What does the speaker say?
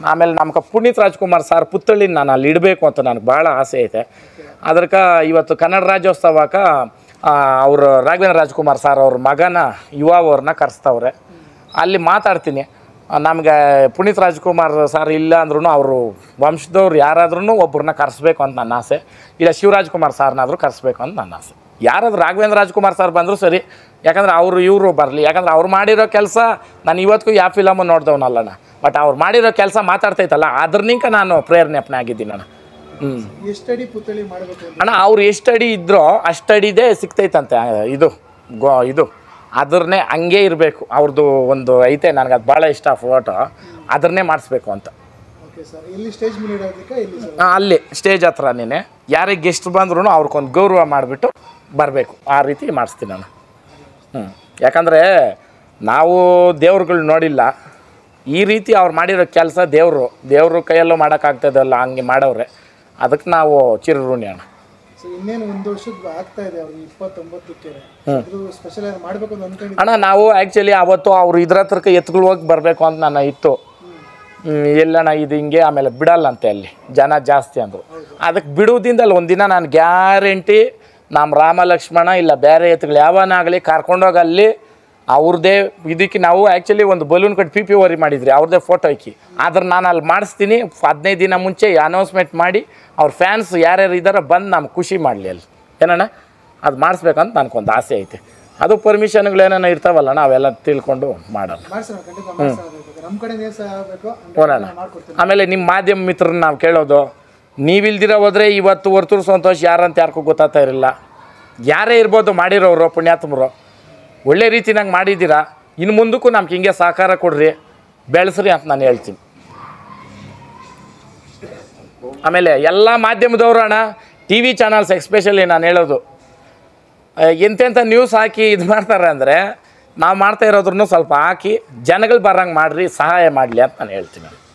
ಆಮೇಲೆ ನಮ್ಗೆ ಪುನೀತ್ ರಾಜ್ಕುಮಾರ್ ಸರ್ ಪುತ್ಥಳಿ ನಾನು ಅಲ್ಲಿ ಇಡಬೇಕು ಅಂತ ನನಗೆ ಭಾಳ ಆಸೆ ಐತೆ ಅದಕ್ಕೆ ಇವತ್ತು ಕನ್ನಡ ರಾಜ್ಯೋತ್ಸವಕ್ಕೆ ಅವರು ರಾಘವೇಂದ್ರ ರಾಜ್ಕುಮಾರ್ ಸರ್ ಅವ್ರ ಮಗನ ಯುವ ಅವ್ರನ್ನ ಕರೆಸ್ತವ್ರೆ ಅಲ್ಲಿ ಮಾತಾಡ್ತೀನಿ ನಮಗೆ ಪುನೀತ್ ರಾಜ್ಕುಮಾರ್ ಸರ್ ಇಲ್ಲ ಅಂದ್ರೂ ಅವರು ವಂಶದವ್ರು ಯಾರಾದ್ರೂ ಒಬ್ಬರನ್ನ ಕರೆಸ್ಬೇಕು ಅಂತ ನನ್ನ ಆಸೆ ಇಲ್ಲ ಶಿವರಾಜ್ ಕುಮಾರ್ ಸರ್ನಾದರೂ ಕರೆಸ್ಬೇಕು ಅಂತ ನನ್ನ ಆಸೆ ಯಾರಾದ್ರೂ ರಾಘವೇಂದ್ರ ರಾಜ್ಕುಮಾರ್ ಸರ್ ಬಂದರೂ ಸರಿ ಯಾಕಂದ್ರೆ ಅವರು ಇವರು ಬರಲಿ ಯಾಕಂದ್ರೆ ಅವ್ರು ಮಾಡಿರೋ ಕೆಲಸ ನಾನು ಇವತ್ತಿಗೂ ಯಾವ ಫಿಲಮು ನೋಡ್ದವನಲ್ಲಣ್ಣ ಬಟ್ ಅವ್ರು ಮಾಡಿರೋ ಕೆಲಸ ಮಾತಾಡ್ತೈತಲ್ಲ ಅದ್ರನಿಂಕ ನಾನು ಪ್ರೇರಣೆಪ್ನೆ ಆಗಿದ್ದೀನಿ ಅಣ್ಣ ಹ್ಞೂ ಎಷ್ಟಡಿ ಪುತ್ಥಳಿ ಮಾಡಬೇಕು ಅಂತ ಅಣ್ಣ ಅವ್ರು ಎಷ್ಟು ಅಡಿ ಇದ್ರೋ ಅಷ್ಟು ಅಡಿದೇ ಸಿಗ್ತೈತಂತೆ ಆ, ಇದು ಗೋ ಇದು ಅದ್ರನ್ನೇ ಹಂಗೆ ಇರಬೇಕು ಅವ್ರದ್ದು ಒಂದು ಐತೆ ನನಗೆ ಅದು ಭಾಳ ಇಷ್ಟ ಫೋಟೋ ಅದನ್ನೇ ಮಾಡಿಸ್ಬೇಕು ಅಂತ ಓಕೆ ಸರ್ ಇಲ್ಲಿ ಸ್ಟೇಜ್ ಮೇಲೆ ಇಡೋದಕ್ಕೆ ಇಲ್ಲಿ ಸರ್ ಆ, ಅಲ್ಲಿ ಸ್ಟೇಜ್ ಹತ್ರನೇ ಯಾರಿಗೆ ಗೆಸ್ಟ್ ಬಂದ್ರೂ ಅವ್ರಿಗೊಂದು ಗೌರವ ಮಾಡಿಬಿಟ್ಟು ಬರಬೇಕು ಆ ರೀತಿ ಮಾಡಿಸ್ತೀನಿ ನಾನು ಹ್ಞೂ ಯಾಕಂದರೆ ನಾವು ದೇವ್ರುಗಳು ನೋಡಿಲ್ಲ ಈ ರೀತಿ ಅವ್ರು ಮಾಡಿರೋ ಕೆಲಸ ದೇವರು ದೇವ್ರ ಕೈಯಲ್ಲೂ ಮಾಡೋಕ್ಕಾಗ್ತದಲ್ಲ ಹಂಗೆ ಮಾಡವ್ರೆ ಅದಕ್ಕೆ ನಾವು ಚಿರಋಣಿ ಅಣ್ಣ ಸೊ ಇನ್ನೇನು ಒಂದು ವರ್ಷದ ಆಗ್ತಾ ಇದೆ ಅವ್ರಿಗೆ ಇಪ್ಪತ್ತೊಂಬತ್ತಕ್ಕೆ ಇದು ಸ್ಪೆಷಲ್ ಆಗಿ ಮಾಡಬೇಕು ಅಂತ ಅನ್ಕೊಂಡು ಅಣ್ಣ ನಾವು ಆ್ಯಕ್ಚುಲಿ ಅವತ್ತು ಅವ್ರು ಇದ್ರ ಹತ್ರಕ್ಕೆ ಎತ್ಗಳು ಹೋಗಿ ಬರಬೇಕು ಅಂತ ನನ್ನ ಇತ್ತು ಹ್ಮ್, ಎಲ್ಲಣ್ಣ ಇದು ಹಿಂಗೆ ಆಮೇಲೆ ಬಿಡಲ್ಲ ಅಂತೆ ಅಲ್ಲಿ ಜನ ಜಾಸ್ತಿ ಅಂದರು ಅದಕ್ಕೆ ಬಿಡುವುದಿಂದ ಅಲ್ಲಿ ಒಂದಿನ ನಾನು ಗ್ಯಾರಂಟಿ ನಮ್ಮ ರಾಮ ಲಕ್ಷ್ಮಣ ಇಲ್ಲ ಬೇರೆ ಎತ್ತುಗಳು ಯಾವನಾಗಲಿ ಕರ್ಕೊಂಡೋಗಿ ಅಲ್ಲಿ ಅವ್ರದ್ದೇ ಇದಕ್ಕೆ ನಾವು ಆ್ಯಕ್ಚುಲಿ ಒಂದು ಬಲೂನ್ ಕಟ್ ಪಿ ಪಿ ಓರಿ ಮಾಡಿದ್ರಿ ಅವ್ರದ್ದೇ ಫೋಟೋ ಹಾಕಿ ಆದ್ರೆ ನಾನು ಅಲ್ಲಿ ಮಾಡಿಸ್ತೀನಿ ಹದಿನೈದು ದಿನ ಮುಂಚೆ ಅನೌನ್ಸ್ಮೆಂಟ್ ಮಾಡಿ ಅವ್ರ ಫ್ಯಾನ್ಸ್ ಯಾರ್ಯಾರು ಇದ್ದಾರೋ ಬಂದು ನಮ್ಗೆ ಖುಷಿ ಮಾಡಲಿ ಅಲ್ಲಿ ಏನಣ್ಣ ಅದು ಮಾಡಿಸ್ಬೇಕಂತ ನನಗೊಂದು ಆಸೆ ಐತೆ ಅದು ಪರ್ಮಿಷನ್ಗಳು ಏನೇನೋ ಇರ್ತಾವಲ್ಲ ಅವೆಲ್ಲ ತಿಳ್ಕೊಂಡು ಮಾಡೋಣ ಮಾಡ್ಸೋಣ ಖಂಡಿತ ಮಾಡ್ಸೋಣ ನಮ್ಮ ಕಡೆ ಏನು ಸಹ ಆಗಬೇಕು ಹೋಗೋಣ ಮಾಡ್ಕೊಡ್ತೀನಿ ಆಮೇಲೆ ನಿಮ್ಮ ಮಾಧ್ಯಮ ಮಿತ್ರರನ್ನ ನಾವು ಕೇಳೋದು ನೀವಿಲ್ದಿರ ಹೋದ್ರೆ ಇವತ್ತು ವರ್ತೂರು ಸಂತೋಷ್ ಯಾರಂತ ಯಾರಿಗೂ ಗೊತ್ತಾಗ್ತಾ ಇರಲಿಲ್ಲ ಯಾರೇ ಇರ್ಬೋದು ಮಾಡಿರೋರು ಪುಣ್ಯಾತ್ಮರು ಒಳ್ಳೆ ರೀತಿನಾಗ ಮಾಡಿದ್ದೀರಾ ಇನ್ನು ಮುಂದಕ್ಕೂ ನಮ್ಗೆ ಹಿಂಗೆ ಸಹಕಾರ ಕೊಡ್ರಿ ಬೆಳೆಸ್ರಿ ಅಂತ ನಾನು ಹೇಳ್ತೀನಿ ಆಮೇಲೆ ಎಲ್ಲ ಮಾಧ್ಯಮದವರು ಅಣ್ಣ ಟಿ ವಿ ಚಾನಲ್ಸ್ ಎಕ್ಸ್ಪೆಷಲಿ ನಾನು ಹೇಳೋದು ಆ, ಎಂತೆಂಥ ನ್ಯೂಸ್ ಹಾಕಿ ಇದು ಮಾಡ್ತಾರೆ ಅಂದರೆ ನಾವು ಮಾಡ್ತಾ ಇರೋದ್ರೂ ಸ್ವಲ್ಪ ಹಾಕಿ ಜನಗಳು ಬರಂಗೆ ಮಾಡಿರಿ ಸಹಾಯ ಮಾಡಲಿ ಅಂತ ನಾನು ಹೇಳ್ತೀನಿ